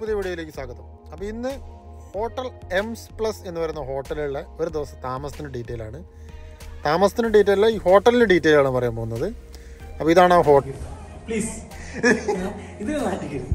പുതിയ വീഡിയോയിലേക്ക് സ്വാഗതം അപ്പോൾ ഇന്ന് ഹോട്ടൽ എംസ് പ്ലസ് എന്ന് പറയുന്ന ഹോട്ടലിലുള്ള ഒരു ദിവസം താമസത്തിൻ്റെ ഡീറ്റെയിൽ ആണ് താമസത്തിൻ്റെ ഡീറ്റെയിൽ അല്ല ഈ ഹോട്ടലിൻ്റെ ഡീറ്റെയിൽ ആണ് പറയാൻ പോകുന്നത് അപ്പോൾ ഇതാണ് ആ ഹോട്ടൽ പ്ലീസ് ഇത് നാട്ടിക്കരുത്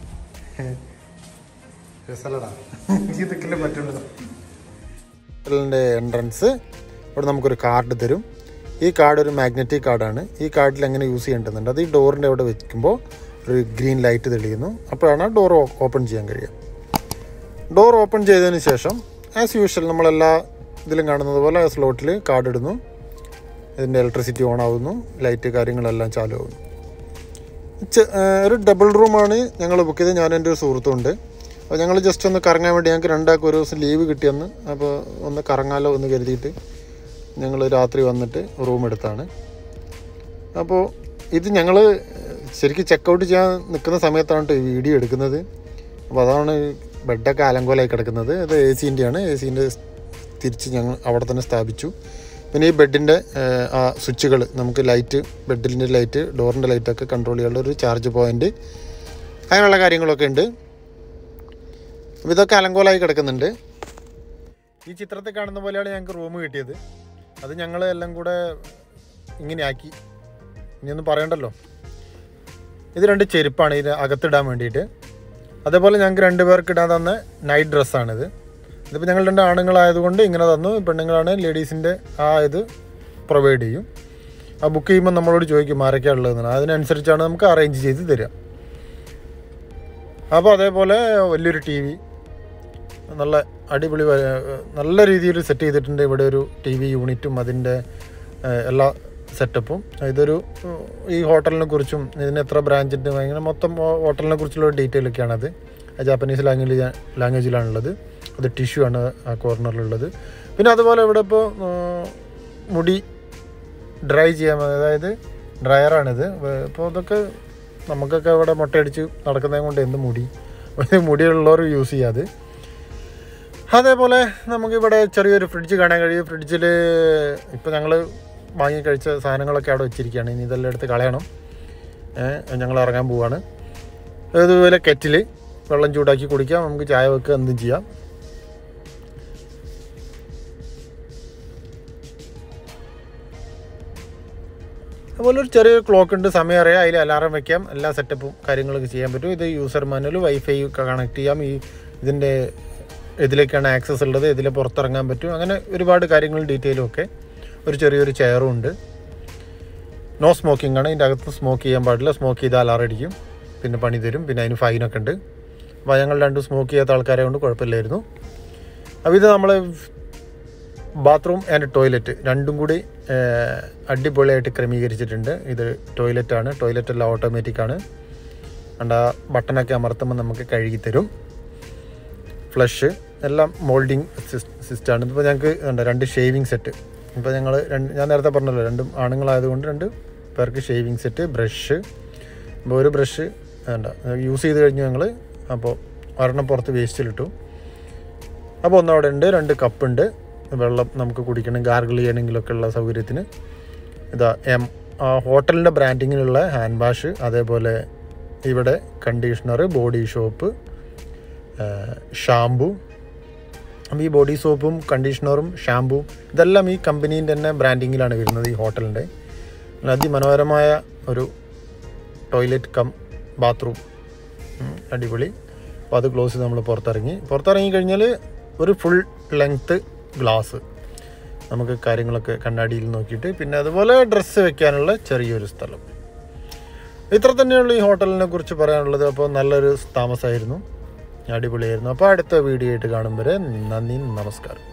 ഇതൊക്കെ പറ്റുള്ളൂ ഹോട്ടലിൻ്റെ എൻട്രൻസ് ഇവിടെ നമുക്കൊരു കാർഡ് തരും ഈ കാർഡ് ഒരു മാഗ്നറ്റിക് കാർഡാണ് ഈ കാർഡിൽ എങ്ങനെ യൂസ് ചെയ്യേണ്ടതുണ്ട് അത് ഈ ഡോറിൻ്റെ അവിടെ വെക്കുമ്പോൾ ഒരു ഗ്രീൻ ലൈറ്റ് തെളിയുന്നു അപ്പോഴാണ് ഡോർ ഓപ്പൺ ചെയ്യാൻ കഴിയുക ഡോർ ഓപ്പൺ ചെയ്തതിന് ശേഷം ആസ് യൂഷ്വൽ നമ്മളെല്ലാ ഇതിലും കാണുന്നത് പോലെ ആ സ്ലോട്ടിൽ കാർഡ് ഇടുന്നു ഇതിൻ്റെ ഇലക്ട്രിസിറ്റി ഓൺ ആവുന്നു ലൈറ്റ് കാര്യങ്ങളെല്ലാം ചാലു ആവുന്നു ചെ- ഏഹ് ഒരു ഡബിൾ റൂമാണ് ഞങ്ങൾ ബുക്ക് ചെയ്തത് ഞാൻ എൻ്റെ ഒരു സുഹൃത്തുണ്ട് അപ്പോൾ ഞങ്ങൾ ജസ്റ്റ് ഒന്ന് കറങ്ങാൻ വേണ്ടി ഞങ്ങൾക്ക് രണ്ടാൾക്ക് ഒരു ദിവസം ലീവ് കിട്ടിയെന്ന് അപ്പോൾ ഒന്ന് കറങ്ങാലോ എന്ന് കരുതിയിട്ട് ഞങ്ങൾ രാത്രി വന്നിട്ട് റൂം എടുത്താണ് അപ്പോൾ ഇത് ഞങ്ങൾ ശരിക്കും ചെക്കൗട്ട് ചെയ്യാൻ നിൽക്കുന്ന സമയത്താണ് ട്ടോ ഈ വീഡിയോ എടുക്കുന്നത് അപ്പോൾ അതാണ് ബെഡൊക്കെ അലങ്കോലായി കിടക്കുന്നത് അത് എ സിൻ്റെയാണ് എ സിൻ്റെ തിരിച്ച് ഞങ്ങൾ അവിടെ തന്നെ സ്ഥാപിച്ചു പിന്നെ ഈ ബെഡിൻ്റെ ആ സ്വിച്ചുകൾ നമുക്ക് ലൈറ്റ് ബെഡിൻ്റെ ലൈറ്റ് ഡോറിൻ്റെ ലൈറ്റൊക്കെ കൺട്രോൾ ചെയ്യാനുള്ള ഒരു ചാർജ് പോയിൻ്റ് അങ്ങനെയുള്ള കാര്യങ്ങളൊക്കെ ഉണ്ട് അപ്പോൾ ഇതൊക്കെ അലങ്കോലായി കിടക്കുന്നുണ്ട് ഈ ചിത്രത്തിൽ കാണുന്ന പോലെയാണ് ഞങ്ങൾക്ക് റൂം കിട്ടിയത് അത് ഞങ്ങൾ എല്ലാം കൂടെ ഇങ്ങനെ ആക്കി ഇനിയൊന്നും പറയണ്ടല്ലോ ഇത് രണ്ട് ചെരുപ്പാണ് ഇത് അകത്തിടാൻ വേണ്ടിയിട്ട് അതേപോലെ ഞങ്ങൾക്ക് രണ്ട് പേർക്ക് ഇടാൻ തന്ന നൈറ്റ് ഡ്രസ്സാണിത് ഇതിപ്പോൾ ഞങ്ങൾ രണ്ട് ആണുങ്ങളായതുകൊണ്ട് ഇങ്ങനെ തന്നു പെണ്ണുങ്ങളാണ് ലേഡീസിൻ്റെ ആ ഇത് പ്രൊവൈഡ് ചെയ്യും ആ ബുക്ക് ചെയ്യുമ്പോൾ നമ്മളോട് ചോദിക്കും ആരൊക്കെയാണ് ഉള്ളതെന്നാണ് അതിനനുസരിച്ചാണ് നമുക്ക് അറേഞ്ച് ചെയ്ത് തരിക അപ്പോൾ അതേപോലെ വലിയൊരു ടി വി നല്ല അടിപൊളി വ- നല്ല രീതിയിൽ സെറ്റ് ചെയ്തിട്ടുണ്ട് ഇവിടെ ഒരു ടി വി യൂണിറ്റും അതിൻ്റെ ഏഹ്, എല്ലാ സെറ്റപ്പും ഇതൊരു ഏഹ്, ഈ ഹോട്ടലിനെ കുറിച്ചും ഇതിന് എത്ര ബ്രാഞ്ചുണ്ട് അങ്ങനെ മൊത്തം ഹോ- ഹോട്ടലിനെ കുറിച്ചുള്ള ഡീറ്റെയിൽ ഒക്കെയാണത് അത് ജാപ്പനീസ് ലാംഗ്വേജ് ലാംഗ്വേജിലാണുള്ളത് അത് ടിഷ്യൂ ആണ് ആ കോർണറിലുള്ളത് പിന്നെ അതുപോലെ ഇവിടെ ഇപ്പോൾ മുടി ഡ്രൈ ചെയ്യാൻ അതായത് ഡ്രയറാണിത് ഇപ്പോൾ ഇതൊക്കെ നമുക്കൊക്കെ ഇവിടെ മുട്ടയടിച്ച് നടക്കുന്നത് കൊണ്ട് എന്ത് മുടി മുടിയുള്ളവർ യൂസ് ചെയ്യാതെ അതേപോലെ നമുക്കിവിടെ ചെറിയൊരു ഫ്രിഡ്ജ് കാണാൻ കഴിയും ഫ്രിഡ്ജിൽ ഇപ്പോൾ ഞങ്ങൾ വാങ്ങി കഴിച്ച സാധനങ്ങളൊക്കെ അവിടെ വെച്ചിരിക്കുകയാണ് ഇനി ഇതെല്ലാം എടുത്ത് കളയണം ഞങ്ങൾ ഇറങ്ങാൻ പോവാണ് അതുപോലെ കെറ്റിൽ വെള്ളം ചൂടാക്കി കുടിക്കാം നമുക്ക് ചായ വെക്കുക എന്തും ചെയ്യാം അതുപോലെ ഒരു ചെറിയൊരു ക്ലോക്ക് ഉണ്ട് സമയം അറിയാം അതിൽ അലാറം വെക്കാം എല്ലാ സെറ്റപ്പും കാര്യങ്ങളൊക്കെ ചെയ്യാൻ പറ്റും ഇത് യൂസർ മാനുവൽ വൈഫൈ ഒക്കെ കണക്ട് ചെയ്യാം ഈ ഇതിൻ്റെ ഇതിലേക്കാണ് ആക്സസ് ഉള്ളത് ഇതിൽ പുറത്തിറങ്ങാൻ പറ്റും അങ്ങനെ ഒരുപാട് കാര്യങ്ങളും ഡീറ്റെയിലും ഒക്കെ ഒരു ചെറിയൊരു ചെയറും ഉണ്ട് നോ സ്മോക്കിംഗ് ആണ് ഇതിൻ്റെ അകത്ത് സ്മോക്ക് ചെയ്യാൻ പാടില്ല സ്മോക്ക് ചെയ്താൽ അലാറം അടിക്കും പിന്നെ പണി തരും പിന്നെ അതിന് ഫൈനൊക്കെ ഉണ്ട് അപ്പോൾ ഞങ്ങൾ രണ്ടും സ്മോക്ക് ചെയ്യാത്ത ആൾക്കാരെ കൊണ്ട് കുഴപ്പമില്ലായിരുന്നു അപ്പോൾ ഇത് നമ്മൾ ബാത്റൂം ആൻഡ് ടോയ്ലറ്റ് രണ്ടും കൂടി ഏഹ്, അടിപൊളിയായിട്ട് ക്രമീകരിച്ചിട്ടുണ്ട് ഇത് ടോയ്ലറ്റാണ് ടോയ്ലറ്റ് എല്ലാം ഓട്ടോമാറ്റിക് ആണ് കണ്ട ബട്ടണൊക്കെ അമർത്തുമ്പോൾ നമുക്ക് കഴുകി തരും ഫ്ലഷ് എല്ലാം മോൾഡിങ് സിസ്റ്റമാണ് ഇപ്പോൾ ഞങ്ങൾക്ക് ഉണ്ട് രണ്ട് ഷേവിങ് സെറ്റ് ഇപ്പോൾ ഞങ്ങൾ രണ്ട് ഞാൻ നേരത്തെ പറഞ്ഞല്ലോ രണ്ടും ആണുങ്ങളായതുകൊണ്ട് രണ്ട് പേർക്ക് ഷേവിങ് സെറ്റ് ബ്രഷ് ഇപ്പോൾ ഒരു ബ്രഷ് വേണ്ട യൂസ് ചെയ്ത് കഴിഞ്ഞു ഞങ്ങൾ അപ്പോൾ ഒരെണ്ണം പുറത്ത് വേസ്റ്റിലിട്ടു അപ്പോൾ ഒന്ന് അവിടെ ഉണ്ട് രണ്ട് കപ്പുണ്ട് വെള്ളം നമുക്ക് കുടിക്കണം ഗാർഗിൾ ചെയ്യണമെങ്കിലൊക്കെ ഉള്ള സൗകര്യത്തിന് ഇതാ എം ആ ഹോട്ടലിൻ്റെ ബ്രാൻഡിങ്ങിലുള്ള ഹാൻഡ് വാഷ് അതേപോലെ ഇവിടെ കണ്ടീഷണർ ബോഡി ഷോപ്പ് ഷാമ്പു അപ്പോൾ ഈ ബോഡി സോപ്പും കണ്ടീഷണറും ഷാമ്പുവും ഇതെല്ലാം ഈ കമ്പനീൻ്റെ തന്നെ ബ്രാൻഡിങ്ങിലാണ് വരുന്നത് ഈ ഹോട്ടലിൻ്റെ അതിമനോഹരമായ ഒരു ടോയ്ലറ്റ് കം ബാത്റൂം ഉം, അടിപൊളി അപ്പോൾ അത് ക്ലോസ് ചെയ്ത് നമ്മൾ പുറത്തിറങ്ങി പുറത്തിറങ്ങി കഴിഞ്ഞാൽ ഒരു ഫുൾ ലെങ്ത്ത് ഗ്ലാസ് നമുക്ക് കാര്യങ്ങളൊക്കെ കണ്ണാടിയിൽ നോക്കിയിട്ട് പിന്നെ അതുപോലെ ഡ്രസ്സ് വെക്കാനുള്ള ചെറിയൊരു സ്ഥലം ഇത്ര തന്നെയുള്ള ഈ ഹോട്ടലിനെ കുറിച്ച് പറയാനുള്ളത് അപ്പോൾ നല്ലൊരു താമസമായിരുന്നു അടിപൊളിയായിരുന്നു അപ്പോൾ അടുത്ത വീഡിയോ ആയിട്ട് കാണും വരെ നന്ദി നമസ്കാരം